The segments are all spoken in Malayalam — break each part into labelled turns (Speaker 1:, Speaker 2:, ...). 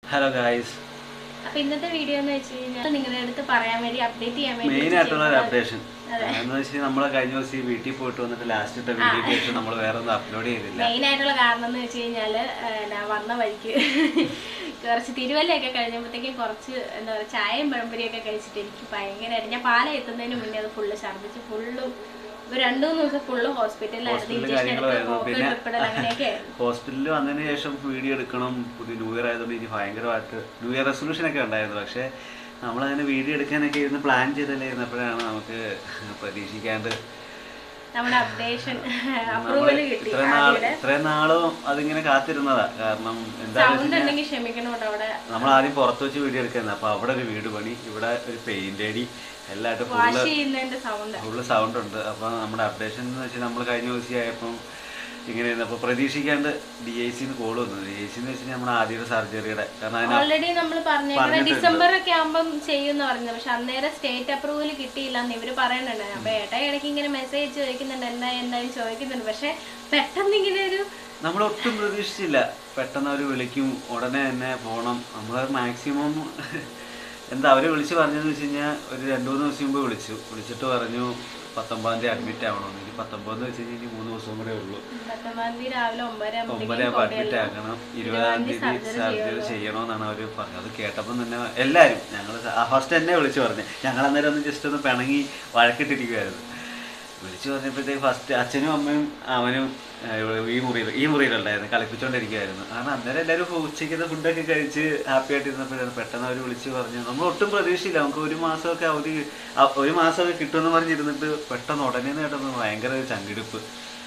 Speaker 1: ഹലോ ഗായ്സ്
Speaker 2: അപ്പൊ ഇന്നത്തെ വീഡിയോ എന്ന് വെച്ച് കഴിഞ്ഞാൽ നിങ്ങളുടെ അടുത്ത് പറയാൻ വേണ്ടി അപ്ഡേറ്റ് ചെയ്യാൻ വേണ്ടി
Speaker 1: മെയിൻ ആയിട്ടുള്ള ഒരു അപ്ഡേഷൻ എന്ന് വെച്ചാൽ നമ്മൾ കഴിഞ്ഞ ദിവസം ഈ വീട്ടിൽ പോയിട്ട് വന്നിട്ട് ലാസ്റ്റ് ഇട്ട വീഡിയോ കേട്ട് നമ്മൾ വേറെ ഒന്നും അപ്ലോഡ് ചെയ്തില്ല
Speaker 2: മെയിൻ ആയിട്ടുള്ള കാരണം എന്ന് വെച്ച് കഴിഞ്ഞാല് ഏഹ്, ഞാൻ വന്ന വഴിക്ക് കുറച്ച് തിരുവല്ലയൊക്കെ കഴിഞ്ഞപ്പോഴത്തേക്കും കുറച്ച് എന്താ പറയുക ചായയും പഴംപൊരിയൊക്കെ കഴിച്ചിട്ട് എനിക്ക് ഭയങ്കരമായിട്ട് ഞാൻ പാല എത്തുന്നതിന് മുന്നേ അത് ഫുള്ള് ഛർദ്ദിച്ച് ഫുള്ളും ഒരു രണ്ടു മൂന്ന് ദിവസം ഫുള്ള് ഹോസ്പിറ്റലിലായിരുന്നു
Speaker 1: ഹോസ്പിറ്റലിൽ
Speaker 2: ഇഞ്ചക്ഷൻ എടുത്ത്
Speaker 1: കാര്യങ്ങളായിരുന്നു
Speaker 2: പോക്ക്
Speaker 1: പിന്നെ
Speaker 2: ട്രിപ്പിടൽ അങ്ങനെയൊക്കെ ആയിരുന്നു
Speaker 1: ഹോസ്പിറ്റലിൽ വന്നതിന് ശേഷം വീഡിയോ എടുക്കണം പുതിയ ന്യൂ ഇയർ ആയതുകൊണ്ട് ഇനി ഭയങ്കരമായിട്ട് ന്യൂ ഇയർ റെസൊല്യൂഷൻ ഒക്കെ ഉണ്ടായിരുന്നു പക്ഷേ നമ്മളങ്ങനെ വീഡിയോ എടുക്കാനൊക്കെ ഇരുന്ന് പ്ലാൻ ചെയ്തല്ലേ ഇരുന്നപ്പോഴാണ് നമുക്ക് പ്രതീക്ഷിക്കാണ്ട്
Speaker 2: നമ്മുടെ അപ്ഡേഷൻ
Speaker 1: നമ്മള്
Speaker 2: അപ്രൂവൽ കിട്ടി
Speaker 1: ഇത്രയും നാൾ ഇത്രയും നാളും അതിങ്ങനെ കാത്തിരുന്നതാ കാരണം എന്താണെന്ന്
Speaker 2: സൗണ്ട് ഉണ്ടെങ്കിൽ ക്ഷമിക്കണം കേട്ടോ അവിടെ
Speaker 1: നമ്മൾ ആദ്യം പുറത്ത് വെച്ച് വീഡിയോ എടുക്കുന്നത് അപ്പോൾ അവിടെ ഒരു വീട് പണി ഇവിടെ ഒരു പെയിന്റ് അടി എല്ലായിട്ട് ഫുള്ള്
Speaker 2: വാഷ് ചെയ്യുന്നതിന്റെ സൗണ്ട്
Speaker 1: ഫുള്ള് സൗണ്ട് ഉണ്ട് അപ്പോൾ നമ്മുടെ അപ്ഡേഷൻ എന്ന് വെച്ചാൽ നമ്മൾ കഴിഞ്ഞ ദിവസം ആയപ്പം ഇങ്ങനെ അപ്പോൾ പ്രതീക്ഷിക്കാണ്ട് ഡി ഐ സിന്ന് കോൾ വന്നു ഡി ഐ സി എന്ന് വെച്ചാൽ നമ്മുടെ ആദ്യത്തെ സർജറിയുടെ കാരണം അതിന്
Speaker 2: ഓൾറെഡി നമ്മൾ പറഞ്ഞേക്കുന്നത്
Speaker 1: പറഞ്ഞിട്ടുണ്ട്.
Speaker 2: ഡിസംബർ ഒക്കെ ആകുമ്പം ചെയ്യുമെന്ന് പറഞ്ഞത് പക്ഷെ അന്നേരം സ്റ്റേറ്റ് അപ്രൂവൽ കിട്ടിയില്ല എന്ന് ഇവര് പറയുന്നുണ്ട് അപ്പൊ ഏട്ടാ ഇടയ്ക്ക് ഇങ്ങനെ മെസ്സേജ് ചോദിക്കുന്നുണ്ട് എന്താ എന്തായാലും ചോദിക്കുന്നുണ്ട് പക്ഷെ പെട്ടെന്ന് ഇങ്ങനെ ഒരു
Speaker 1: നമ്മൾ ഒട്ടും പ്രതീക്ഷിച്ചില്ല പെട്ടെന്ന് അവർ വിളിക്കും ഉടനെ തന്നെ പോകണം നമ്മൾ മാക്സിമം എന്താ അവർ വിളിച്ച് പറഞ്ഞതെന്ന് വെച്ച് കഴിഞ്ഞാൽ ഒരു രണ്ട് മൂന്ന് ദിവസം മുമ്പ് വിളിച്ചു വിളിച്ചിട്ട് പറഞ്ഞു പത്തൊമ്പതാം തീയതി അഡ്മിറ്റ് ആവണമെന്ന് ഇനി പത്തൊമ്പതെന്ന് വെച്ച് കഴിഞ്ഞാൽ ഇനി മൂന്ന് ദിവസം കൂടെ ഉള്ളൂ
Speaker 2: പത്തൊമ്പതാം തീയതി രാവിലെ ഒമ്പതര
Speaker 1: ഒമ്പത് ആകുമ്പോൾ അഡ്മിറ്റ് ആക്കണം ഇരുപതാം തീയതി സർജറി ചെയ്യണമെന്നാണ് അവർ പറഞ്ഞത് അത് കേട്ടപ്പം തന്നെ എല്ലാവരും ഞങ്ങൾ ഫസ്റ്റ് എന്നെ വിളിച്ചു പറഞ്ഞു ഞങ്ങൾ അന്നേരം ഒന്ന് ജസ്റ്റ് ഒന്ന് പിണങ്ങി വഴക്കിട്ടിരിക്കുമായിരുന്നു വിളിച്ചു പറഞ്ഞപ്പോഴത്തേക്ക് ഫസ്റ്റ് അച്ഛനും അമ്മയും അവനും ഏഹ്, ഈ മുറിയിൽ ഈ മുറിയിലുണ്ടായിരുന്നു കളിപ്പിച്ചുകൊണ്ടിരിക്കുമായിരുന്നു കാരണം അന്നേരം എല്ലാവരും ഉച്ചയ്ക്കത്തെ ഫുഡൊക്കെ കഴിച്ച് ഹാപ്പി ആയിട്ടിരുന്നപ്പോഴാണ് പെട്ടെന്ന് അവർ വിളിച്ച് പറഞ്ഞു നമ്മൾ ഒട്ടും പ്രതീക്ഷയില്ല നമുക്ക് ഒരു മാസമൊക്കെ അവധി അ- ഒരു മാസമൊക്കെ കിട്ടുമെന്ന് പറഞ്ഞിരുന്നിട്ട് പെട്ടെന്ന് ഉടനെ കേട്ടപ്പോൾ ഭയങ്കര ഒരു ചങ്കിടിപ്പ്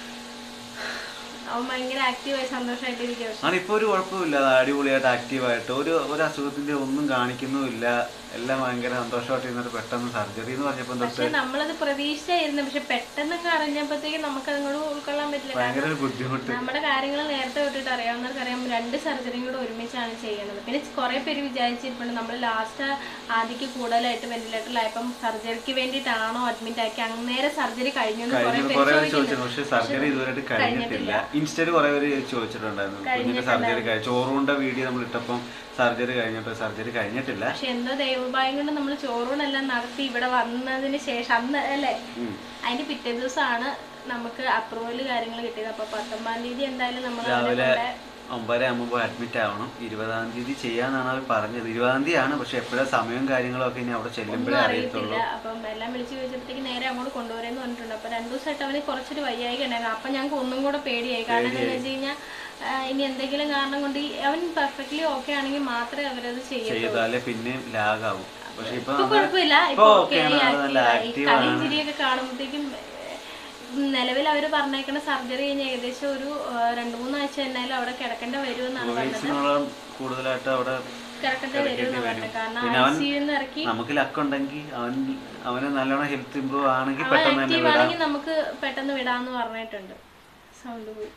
Speaker 2: അവൻ ഭയങ്കര ആക്റ്റീവായി സന്തോഷമായിട്ടിരിക്കും
Speaker 1: ആണ് ഇപ്പോൾ ഒരു കുഴപ്പമില്ല അടിപൊളിയായിട്ട് ആക്റ്റീവായിട്ട് ഒരു ഒരു അസുഖത്തിന്റെ ഒന്നും കാണിക്കുന്നുമില്ല എല്ലാം ഭയങ്കര സന്തോഷമായിട്ട് ഇരുന്നിട്ട് പെട്ടെന്ന് സർജറി എന്ന് പറഞ്ഞപ്പോൾ തൊട്ട്
Speaker 2: പക്ഷെ നമ്മളത് പ്രതീക്ഷിച്ചായിരുന്നു പക്ഷെ പെട്ടെന്നൊക്കെ അറിഞ്ഞപ്പോഴത്തേക്കും നമുക്ക് അതങ്ങോട്ട് ഉൾക്കൊള്ളാൻ പറ്റില്ല
Speaker 1: ഭയങ്കര ഒരു ബുദ്ധിമുട്ട്
Speaker 2: നമ്മുടെ കാര്യങ്ങൾ നേരത്തെ തൊട്ടിട്ട് അറിയാവുന്നവർക്ക് അറിയാം രണ്ട് സർജറിയും കൂടെ ഒരുമിച്ചാണ് ചെയ്യുന്നത് പിന്നെ കുറെ പേര് വിചാരിച്ചിരിപ്പുണ്ട് നമ്മൾ ലാസ്റ്റ് ആദ്യക്ക് കൂടുതലായിട്ട് വെന്റിലേറ്ററിലായപ്പം സർജറിക്ക് വേണ്ടിയിട്ടാണോ അഡ്മിറ്റ് ആക്കി അന്നേരം സർജറി കഴിഞ്ഞു എന്ന് കുറെ
Speaker 1: കഴിഞ്ഞ
Speaker 2: പേര്
Speaker 1: കുറെ പേര്
Speaker 2: ചോദിക്കുന്നു
Speaker 1: ചോദിച്ചിരുന്നു പക്ഷെ സർജറി ഇതുവരെയായിട്ട് കഴിഞ്ഞിട്ടില്ല ഇൻസ്റ്റയിൽ കുറെ പേര് ചോദിച്ചിട്ടുണ്ടായിരുന്നു കുഞ്ഞിന്റെ സർജറി കഴിഞ്ഞു ചോറുണ്ട വീഡിയോ നമ്മൾ ഇട്ടപ്പം സർജറി കഴിഞ്ഞപ്പോൾ സർജറി കഴിഞ്ഞിട്ടില്ല
Speaker 2: പക്ഷെ എന്തോ ദൈവഭാഗ്യം കൊണ്ട് നമ്മൾ ചോറൂണെല്ലാം നടത്തി ഇവിടെ വന്നതിന് ശേഷം അന്ന് അല്ലേ
Speaker 1: ഉം.
Speaker 2: അതിന്റെ പിറ്റേ ദിവസമാണ് നമുക്ക് അപ്രൂവൽ കാര്യങ്ങൾ കിട്ടിയത് അപ്പൊ പത്തൊമ്പതാം തീയതി എന്തായാലും നമ്മൾ
Speaker 1: രാവിലെ ഒമ്പതര ആകുമ്പോൾ അഡ്മിറ്റ് ആവണം ഇരുപതാം തീയതി ചെയ്യാന്നാണ് അവർ പറഞ്ഞത് ഇരുപതാം തീയതി ആണ് പക്ഷെ എപ്പോഴാ സമയവും കാര്യങ്ങളും ഒക്കെ ഇനി അവിടെ ചെല്ലുമ്പോഴേ അറിയത്തുള്ളൂ
Speaker 2: അറിയത്തില്ല അപ്പം എല്ലാം വിളിച്ച് ചോദിച്ചപ്പോഴത്തേക്ക് നേരെ അങ്ങോട്ട് കൊണ്ടുവരുമെന്ന് പറഞ്ഞിട്ടുണ്ട് അപ്പൊ രണ്ടു ദിവസമായിട്ട് അവന് കുറച്ചൊരു വയ്യായിക ഉണ്ടായിരുന്നു അപ്പൊ ഞങ്ങൾക്ക് ഒന്നും കൂടെ പേടിയായി കാരണം എന്താണെന്ന് വെച്ച് കഴിഞ്ഞാൽ ഇനി എന്തെങ്കിലും കാരണം കൊണ്ട് ഈ അവൻ പെർഫെക്റ്റ്ലി ഓക്കെ ആണെങ്കിൽ മാത്രമേ അവരത് ചെയ്യൂ
Speaker 1: ചെയ്താലേ പിന്നെയും ലാഗാവും പക്ഷെ ഇപ്പൊ
Speaker 2: ഇപ്പൊ
Speaker 1: അങ്ങനെ-
Speaker 2: കുഴപ്പമില്ല
Speaker 1: ഇപ്പൊ
Speaker 2: ഇപ്പൊ
Speaker 1: okay ആണ്, ആള് നല്ല active
Speaker 2: കളിയും
Speaker 1: ആണ്.
Speaker 2: ചിരിയൊക്കെ കാണുമ്പോഴത്തേക്കും നിലവിൽ അവര് പറഞ്ഞേക്കണ സർജറി കഴിഞ്ഞ് ഏകദേശം ഒരു ആ, രണ്ട് മൂന്നാഴ്ച എന്നാലും അവിടെ കിടക്കേണ്ട വരുമെന്നാണ് പറഞ്ഞത്
Speaker 1: കോവിഡ്സിനോളം കൂടുതലായിട്ട് അവിടെ
Speaker 2: കിടക്കേണ്ട വരുമെന്ന് പറഞ്ഞത് കാരണം
Speaker 1: പിന്നെ അവൻ
Speaker 2: ഐ സിന്ന് ഇറക്കി
Speaker 1: നമുക്ക് ലക്കുണ്ടെങ്കിൽ അവൻ അവന് നല്ലോണം ഹെൽത്ത് ഇമ്പ്രൂവ് ആണെങ്കിൽ
Speaker 2: അവൻ
Speaker 1: പെട്ടെന്ന് തന്നെ
Speaker 2: ആക്റ്റീവ്
Speaker 1: വിടാം
Speaker 2: ആണെങ്കിൽ നമുക്ക് പെട്ടെന്ന് വിടാന്ന് പറഞ്ഞിട്ടുണ്ട് സൗണ്ട് പോയി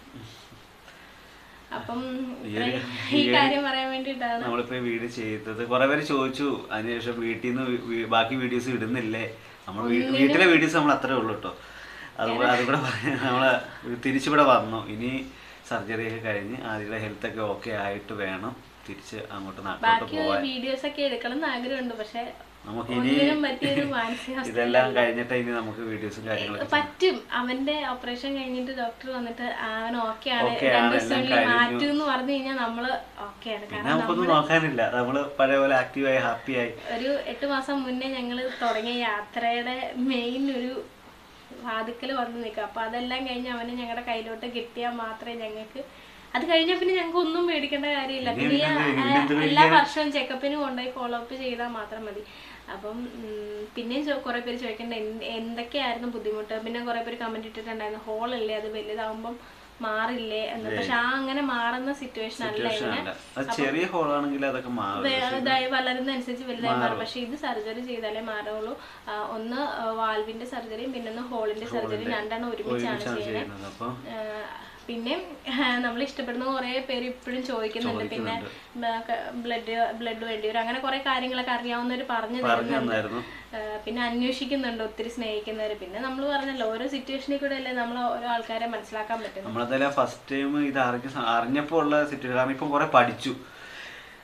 Speaker 2: അപ്പം ഇത്രയും ഈ കാര്യം പറയാൻ വേണ്ടിയിട്ടാണ്
Speaker 1: നമ്മളിപ്പോ ഈ വീഡിയോ ചെയ്തത് കുറെ പേര് ചോദിച്ചു അതിനുശേഷം വീട്ടിൽ നിന്ന് ബാക്കി വീഡിയോസ് ഇടുന്നില്ലേ നമ്മൾ വീട്ടിലെ വീഡിയോസ് നമ്മൾ അത്രേ ഉള്ളൂ കേട്ടോ അതുകൂടെ അതുകൂടെ പറയാൻ നമ്മള് തിരിച്ചിവിടെ വന്നു ഇനി സർജറി ഒക്കെ കഴിഞ്ഞ് ആദ്യയുടെ ഹെൽത്ത് ഒക്കെ ഓക്കെ ആയിട്ട് വേണം തിരിച്ച് അങ്ങോട്ട് നാട്ടിലോട്ട്
Speaker 2: ബാക്കി
Speaker 1: പോവാൻ
Speaker 2: വീഡിയോസ് ഒക്കെ എടുക്കണം എന്ന് ആഗ്രഹമുണ്ട് പക്ഷെ
Speaker 1: നമുക്ക് ഇനി
Speaker 2: ഒന്നിനും പറ്റിയൊരു മാനസികാവസ്ഥ
Speaker 1: ഇതെല്ലാം കഴിഞ്ഞിട്ട് ഇനി നമുക്ക് വീഡിയോസും കാര്യങ്ങളൊക്കെ
Speaker 2: പറ്റും അവന്റെ ഓപ്പറേഷൻ കഴിഞ്ഞിട്ട് ഡോക്ടർ വന്നിട്ട് അവൻ ഓക്കെ ആണ്
Speaker 1: Okay ആണ്,
Speaker 2: രണ്ടു
Speaker 1: എല്ലാം
Speaker 2: ദിവസത്തിനുള്ളിൽ
Speaker 1: കഴിഞ്ഞു.
Speaker 2: മാറ്റും എന്ന് പറഞ്ഞു കഴിഞ്ഞാൽ നമ്മള് ഓക്കെ ആണ്
Speaker 1: പിന്നെ
Speaker 2: കാരണം
Speaker 1: നമുക്കൊന്നും നോക്കാനില്ല നമ്മള് പഴയ പോലെ ആക്റ്റീവായി ഹാപ്പിയായി
Speaker 2: ഒരു എട്ട് മാസം മുന്നേ ഞങ്ങൾ തുടങ്ങിയ യാത്രയുടെ മെയിൻ ഒരു വാതുക്കൽ വന്ന് നിൽക്കുക അപ്പൊ അതെല്ലാം കഴിഞ്ഞ് അവന് ഞങ്ങളുടെ കയ്യിലോട്ട് കിട്ടിയാൽ മാത്രമേ ഞങ്ങൾക്ക് അത് കഴിഞ്ഞാൽ പിന്നെ ഞങ്ങൾക്ക് ഒന്നും മേടിക്കേണ്ട കാര്യമില്ല പിന്നെ ഈ, ആ, എല്ലാ വർഷവും ചെക്കപ്പിന് കൊണ്ടുപോയി ഫോളോ അപ്പ് ചെയ്താൽ മാത്രം മതി അപ്പം ഉം, പിന്നെയും ചോ- കുറെ പേര് ചോദിക്കേണ്ട എന്ത്- എന്തൊക്കെയായിരുന്നു ബുദ്ധിമുട്ട് പിന്നെ കുറെ പേര് കമന്റ് ഇട്ടിട്ടുണ്ടായിരുന്നു ഹോളല്ലേ അത് വലുതാവുമ്പം മാറില്ലേ എന്ന് പക്ഷെ ആ അങ്ങനെ മാറുന്ന സിറ്റുവേഷൻ അല്ല ഇങ്ങനെ
Speaker 1: അല്ല അത് ചെറിയ ഹോളാണെങ്കിൽ അതൊക്കെ മാറും
Speaker 2: ഇതായി വളരുന്നതനുസരിച്ച് വലുതായി മാറും പക്ഷെ ഇത് സർജറി ചെയ്താലേ മാറുള്ളൂ ആ, ഒന്ന് വാൽവിന്റെ സർജറിയും പിന്നെ ഒന്ന് ഹോളിന്റെ സർജറിയും രണ്ടെണ്ണം ഒരുമിച്ചാണ്
Speaker 1: ഒരുമിച്ചാണ്
Speaker 2: ചെയ്യുന്നത്
Speaker 1: ചെയ്യുന്നത് അപ്പൊ
Speaker 2: പിന്നെ നമ്മൾ ഇഷ്ടപ്പെടുന്ന കുറെ പേര് ഇപ്പോഴും ചോദിക്കുന്നുണ്ട് പിന്നെ ബ്ലഡ് ബ്ലഡ് വേണ്ടി വരും അങ്ങനെ കുറെ കാര്യങ്ങളൊക്കെ അറിയാവുന്നവർ പറഞ്ഞു
Speaker 1: പറഞ്ഞു
Speaker 2: തരുന്നുണ്ട്
Speaker 1: തന്നായിരുന്നു
Speaker 2: ആ, പിന്നെ അന്വേഷിക്കുന്നുണ്ട് ഒത്തിരി സ്നേഹിക്കുന്നവർ പിന്നെ നമ്മൾ പറഞ്ഞല്ലോ ഓരോ സിറ്റുവേഷനിൽ കൂടെ അല്ലേ നമ്മൾ ഓരോ ആൾക്കാരെ മനസ്സിലാക്കാൻ പറ്റുന്നത്
Speaker 1: നമ്മളെന്തായാലും ഫസ്റ്റ് ടൈം ഇത് അറിഞ്ഞ സ- അറിഞ്ഞപ്പോ ഉള്ള സിറ്റുവേഷൻ കാരണം ഇപ്പം കുറെ പഠിച്ചു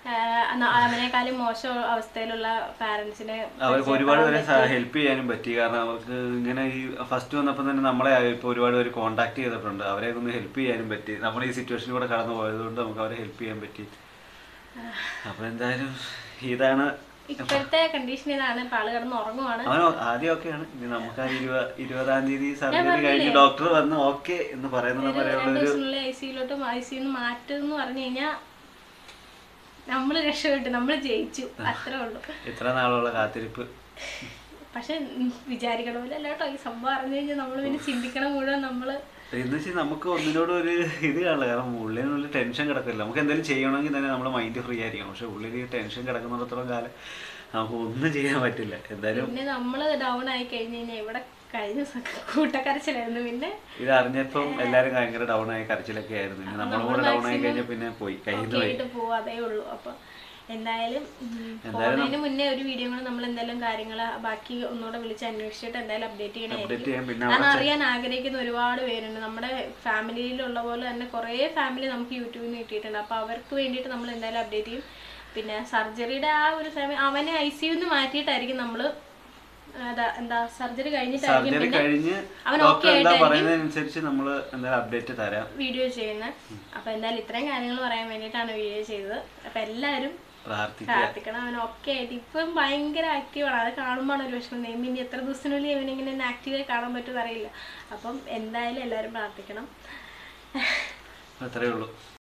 Speaker 2: അവനേക്കാളും മോശം അവസ്ഥയിലുള്ള പാരന്റ്സിനെ
Speaker 1: അവർക്ക് ഒരുപാട് പേരെ ഹെൽപ്പ് ചെയ്യാനും പറ്റി കാരണം അവർക്ക് ഇങ്ങനെ ഈ ഫസ്റ്റ് വന്നപ്പോൾ തന്നെ നമ്മളെ ഇപ്പോൾ ഒരുപാട് പേര് കോൺടാക്ട് ചെയ്തിട്ടുണ്ട് അവരെ ഒന്ന് ഹെൽപ്പ് ചെയ്യാനും പറ്റി നമ്മൾ ഈ സിറ്റുവേഷനിലൂടെ കടന്നു പോയതുകൊണ്ട് നമുക്ക് അവരെ ഹെൽപ്പ് ചെയ്യാൻ പറ്റി അപ്പോൾ എന്തായാലും ഇതാണ്
Speaker 2: ഇപ്പോഴത്തെ കണ്ടീഷൻ ഇതാണ് ഇപ്പൊ ആള് കിടന്ന് ഉറങ്ങുവാണ്
Speaker 1: അവൻ ആദ്യമൊക്കെയാണ് ഇനി നമുക്ക് ആ ഇരുപത് ഇരുപതാം തീയതി സർജറി കഴിഞ്ഞ് ഡോക്ടർ വന്ന് ഓക്കെ എന്ന് പറയുന്നത് വരെയുള്ള
Speaker 2: രണ്ടു
Speaker 1: ഒരു
Speaker 2: ദിവസത്തിനുള്ളിൽ ഐ സിയിലോട്ട് ഐ സിന്ന് മാറ്റുമെന്ന് പറഞ്ഞു കഴിഞ്ഞാൽ നമ്മള് രക്ഷപ്പെട്ടു നമ്മൾ ജയിച്ചു അത്രേ ഉള്ളൂ
Speaker 1: ഇത്ര നാളുള്ള കാത്തിരിപ്പ്
Speaker 2: പക്ഷെ വിചാരിക്കണ പോലെ അല്ല കേട്ടോ ഈ സംഭവം അറിഞ്ഞു കഴിഞ്ഞാൽ നമ്മൾ പിന്നെ ചിന്തിക്കണം മുഴുവൻ നമ്മള്
Speaker 1: എന്ന് വെച്ചാൽ നമുക്ക് ഒന്നിനോട് ഒരു ഇത് കാണില്ല കാരണം ഉള്ളിനുള്ളിൽ ടെൻഷൻ കിടക്കില്ല നമുക്ക് എന്തെങ്കിലും ചെയ്യണമെങ്കിൽ തന്നെ നമ്മുടെ മൈൻഡ് ഫ്രീ ആയിരിക്കണം പക്ഷെ ഉള്ളിൽ ഈ ടെൻഷൻ കിടക്കുന്നിടത്തോളം കാലം നമുക്ക് ഒന്നും ചെയ്യാൻ പറ്റില്ല എന്തായാലും
Speaker 2: പിന്നെ നമ്മള് ഡൗൺ ആയി കഴിഞ്ഞ് കഴിഞ്ഞാൽ ഇവിടെ കഴിഞ്ഞ സ- കൂട്ടക്കരച്ചിലായിരുന്നു പിന്നെ
Speaker 1: ഇത് അറിഞ്ഞപ്പം എല്ലാവരും ഭയങ്കര ഡൗൺ ആയി കരച്ചിലൊക്കെ ആയിരുന്നു ഇനി നമ്മളും കൂടെ ഡൗൺ ആയി കഴിഞ്ഞാൽ പിന്നെ പോയി കയ്യിൽ നിന്ന് പോയി
Speaker 2: ആയിട്ട് പോവാതേ ഉള്ളൂ അപ്പൊ എന്തായാലും ഉം, പോകുന്നതിന് മുന്നേ ഒരു വീഡിയോ കൂടെ നമ്മൾ എന്തായാലും കാര്യങ്ങൾ ബാക്കി ഒന്നുകൂടെ വിളിച്ച് അന്വേഷിച്ചിട്ട് എന്തായാലും അപ്ഡേറ്റ് ചെയ്യണേ
Speaker 1: അപ്ഡേറ്റ് ചെയ്യാൻ പിന്നെ
Speaker 2: കാരണം അറിയാൻ ആഗ്രഹിക്കുന്ന ഒരുപാട് പേരുണ്ട് നമ്മുടെ ഫാമിലിയിലുള്ള പോലെ തന്നെ കുറേ ഫാമിലി നമുക്ക് യൂട്യൂബിൽ നിന്ന് കിട്ടിയിട്ടുണ്ട് അപ്പോൾ അവർക്ക് വേണ്ടിയിട്ട് നമ്മൾ എന്തായാലും അപ്ഡേറ്റ് ചെയ്യും പിന്നെ സർജറിയുടെ ആ ഒരു സമയം അവനെ ഐ സിയുന്ന് മാറ്റിയിട്ടായിരിക്കും നമ്മൾ എന്താ സർജറി കഴിഞ്ഞിട്ടായിരിക്കും
Speaker 1: സർജറി
Speaker 2: പിന്നെ
Speaker 1: കഴിഞ്ഞ്
Speaker 2: അവൻ
Speaker 1: ഡോക്ടർ
Speaker 2: okay
Speaker 1: എന്താ
Speaker 2: ആയിട്ടായിരിക്കും
Speaker 1: പറയുന്നതനുസരിച്ച് നമ്മൾ എന്തായാലും അപ്ഡേറ്റ് തരാം
Speaker 2: വീഡിയോ ചെയ്യുന്നത് അപ്പോൾ എന്തായാലും ഇത്രയും കാര്യങ്ങൾ പറയാൻ വേണ്ടിയിട്ടാണ് വീഡിയോ ചെയ്തത് അപ്പോൾ എല്ലാവരും
Speaker 1: പ്രാർത്ഥിക്കുക
Speaker 2: പ്രാർത്ഥിക്കണം അവൻ ഒക്കെ ആയിട്ട് ഇപ്പം ഭയങ്കര ആക്റ്റീവാണ് അത് കാണുമ്പോഴാണ് ഒരു വിഷമം നെയ്മ് ഇനി എത്ര ദിവസത്തിനുള്ളിൽ ഇവനിങ്ങനെ ആക്റ്റീവായി കാണാൻ പറ്റുമെന്ന് അറിയില്ല അപ്പം എന്തായാലും എല്ലാവരും പ്രാർത്ഥിക്കണം
Speaker 1: അത്രേ ഉള്ളൂ